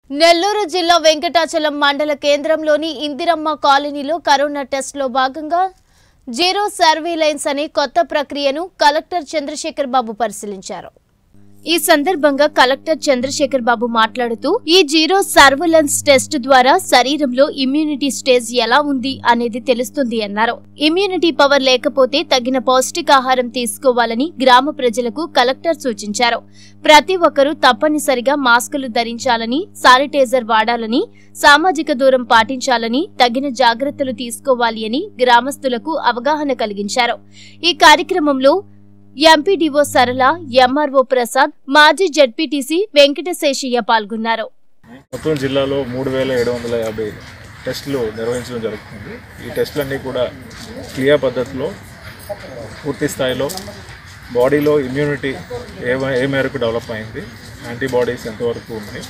నెల్లూరు జిల్లా వెంకటాచలం మండల కేంద్రంలోని ఇందిరమ్మ కాలనీలో కరోనా టెస్ట్లో భాగంగా జీరో సర్వీలైన్స్ అనే కొత్త ప్రక్రియను కలెక్టర్ చంద్రశేఖర్ బాబు పరిశీలించారు ఈ సందర్భంగా కలెక్టర్ చంద్రశేఖర్ బాబు మాట్లాడుతూ ఈ జీరో సర్వలెన్స్ టెస్ట్ ద్వారా శరీరంలో ఇమ్యూనిటీ స్టేజ్ ఎలా ఉంది అనేది తెలుస్తుంది అన్నారు ఇమ్యూనిటీ పవర్ లేకపోతే తగిన పౌష్టికాహారం తీసుకోవాలని గ్రామ ప్రజలకు కలెక్టర్ సూచించారు ప్రతి ఒక్కరూ తప్పనిసరిగా మాస్కులు ధరించాలని శానిటైజర్ వాడాలని సామాజిక దూరం పాటించాలని తగిన జాగ్రత్తలు తీసుకోవాలి అని గ్రామస్తులకు అవగాహన కలిగించారు ఈ కార్యక్రమంలో ఎంపీడీఓ సరళ ఎంఆర్ఓ ప్రసాద్ మాజీ జడ్పీటీసీ వెంకటశేషయ్య పాల్గొన్నారు మొత్తం జిల్లాలో మూడు వేల ఏడు వందల యాభై టెస్టులు నిర్వహించడం జరుగుతుంది ఈ టెస్టులన్నీ కూడా క్లియర్ పద్ధతిలో పూర్తి స్థాయిలో బాడీలో ఇమ్యూనిటీ ఏ ఏ మేరకు డెవలప్ అయింది యాంటీబాడీస్ ఎంతవరకు ఉన్నాయి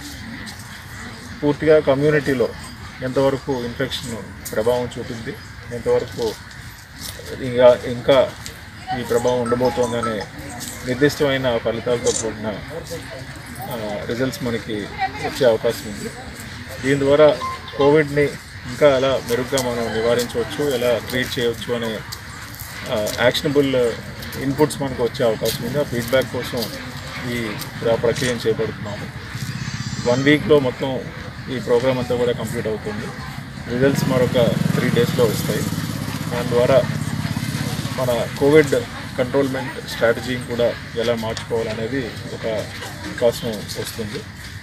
పూర్తిగా కమ్యూనిటీలో ఎంతవరకు ఇన్ఫెక్షన్ ప్రభావం చూపింది ఎంతవరకు ఇంకా ఇంకా ఈ ప్రభావం ఉండబోతోందనే నిర్దిష్టమైన ఫలితాలతో కూడిన రిజల్ట్స్ మనకి వచ్చే అవకాశం ఉంది దీని ద్వారా కోవిడ్ని ఇంకా ఎలా మెరుగ్గా మనం నివారించవచ్చు ఎలా ట్రీట్ చేయవచ్చు అనే యాక్షనబుల్ ఇన్పుట్స్ మనకు వచ్చే అవకాశం ఉంది ఆ ఫీడ్బ్యాక్ కోసం ఈ ప్ర- ప్రక్రియను చేపడుతున్నాము వన్ వీక్లో మొత్తం ఈ ప్రోగ్రామ్ అంతా కూడా కంప్లీట్ అవుతుంది రిజల్ట్స్ మరొక త్రీ డేస్లో వస్తాయి దాని ద్వారా మన కోవిడ్ కంట్రోల్మెంట్ స్ట్రాటజీని కూడా ఎలా మార్చుకోవాలనేది ఒక అవకాశం వస్తుంది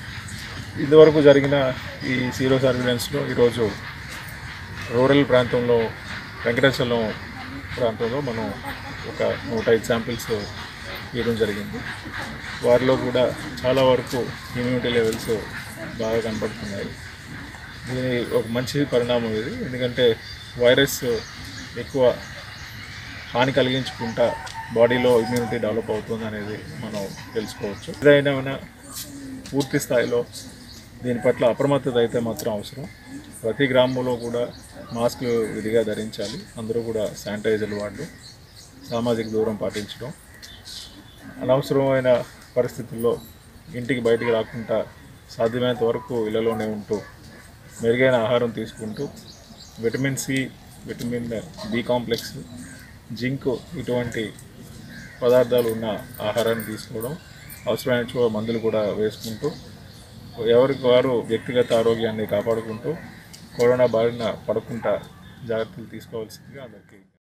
ఇంతవరకు జరిగిన ఈ సీరో సర్వీలెన్స్లో ఈరోజు రూరల్ ప్రాంతంలో వెంకటేశ్వరం ప్రాంతంలో మనం ఒక నూట ఐదు శాంపిల్స్ ఇవ్వడం జరిగింది వారిలో కూడా చాలా వరకు ఇమ్యూనిటీ లెవెల్స్ బాగా కనపడుతున్నాయి ఇది ఒక మంచి పరిణామం ఇది ఎందుకంటే వైరస్ ఎక్కువ హాని కలిగించుకుంటా బాడీలో ఇమ్యూనిటీ డెవలప్ అవుతుంది అనేది మనం తెలుసుకోవచ్చు ఏదైనా పూర్తి స్థాయిలో దీని పట్ల అప్రమత్తత అయితే మాత్రం అవసరం ప్రతి గ్రామంలో కూడా మాస్కులు విధిగా ధరించాలి అందరూ కూడా శానిటైజర్లు వాడడం సామాజిక దూరం పాటించడం అనవసరమైన పరిస్థితుల్లో ఇంటికి బయటికి రాకుండా సాధ్యమైనంత వరకు ఇళ్లలోనే ఉంటూ మెరుగైన ఆహారం తీసుకుంటూ vitamin C vitamin B complex zinc ఇటువంటి పదార్థాలు ఉన్న ఆహారాన్ని తీసుకోవడం అవసరమైన చో మందులు కూడా వేసుకుంటూ ఎవరికి వారు వ్యక్తిగత ఆరోగ్యాన్ని కాపాడుకుంటూ కరోనా బారిన పడకుండా జాగ్రత్తలు తీసుకోవాల్సిందిగా అందరికీ